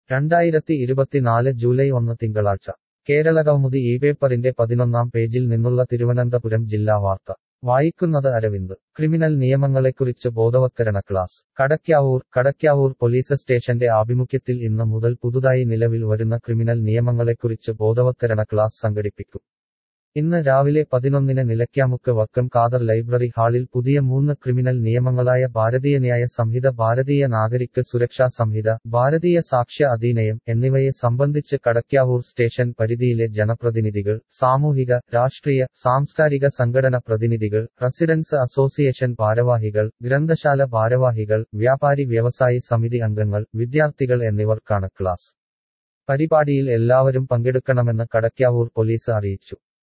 രണ്ടായിരത്തി ഇരുപത്തിനാല് ജൂലൈ ഒന്ന് തിങ്കളാഴ്ച കേരളകൗമുദി ഈ പേപ്പറിന്റെ പതിനൊന്നാം പേജിൽ നിന്നുള്ള തിരുവനന്തപുരം ജില്ലാ വാർത്ത വായിക്കുന്നത് അരവിന്ദ് ക്രിമിനൽ നിയമങ്ങളെക്കുറിച്ച് ബോധവത്കരണ ക്ലാസ് കടയ്ക്കാവൂർ കടയ്ക്കാവൂർ പോലീസ് സ്റ്റേഷന്റെ ആഭിമുഖ്യത്തിൽ ഇന്ന് മുതൽ പുതുതായി നിലവിൽ വരുന്ന ക്രിമിനൽ നിയമങ്ങളെക്കുറിച്ച് ബോധവത്കരണ ക്ലാസ് സംഘടിപ്പിക്കും ഇന്ന് രാവിലെ പതിനൊന്നിന് നിലയ്ക്കാമുക്ക് വക്കം ഖാദർ ലൈബ്രറി ഹാളിൽ പുതിയ മൂന്ന് ക്രിമിനൽ നിയമങ്ങളായ ഭാരതീയ ന്യായ സംഹിത ഭാരതീയ നാഗരിക് സുരക്ഷാ സംഹിത ഭാരതീയ സാക്ഷ്യ അധീനയം എന്നിവയെ സംബന്ധിച്ച് കടയ്ക്കാവൂർ സ്റ്റേഷൻ പരിധിയിലെ ജനപ്രതിനിധികൾ സാമൂഹിക രാഷ്ട്രീയ സാംസ്കാരിക സംഘടന പ്രതിനിധികൾ റെസിഡൻസ് അസോസിയേഷൻ ഭാരവാഹികൾ ഗ്രന്ഥശാല ഭാരവാഹികൾ വ്യാപാരി വ്യവസായി സമിതി അംഗങ്ങൾ വിദ്യാർത്ഥികൾ എന്നിവർക്കാണ് ക്ലാസ് പരിപാടിയിൽ എല്ലാവരും പങ്കെടുക്കണമെന്ന് കടയ്ക്കാവൂർ പോലീസ് അറിയിച്ചു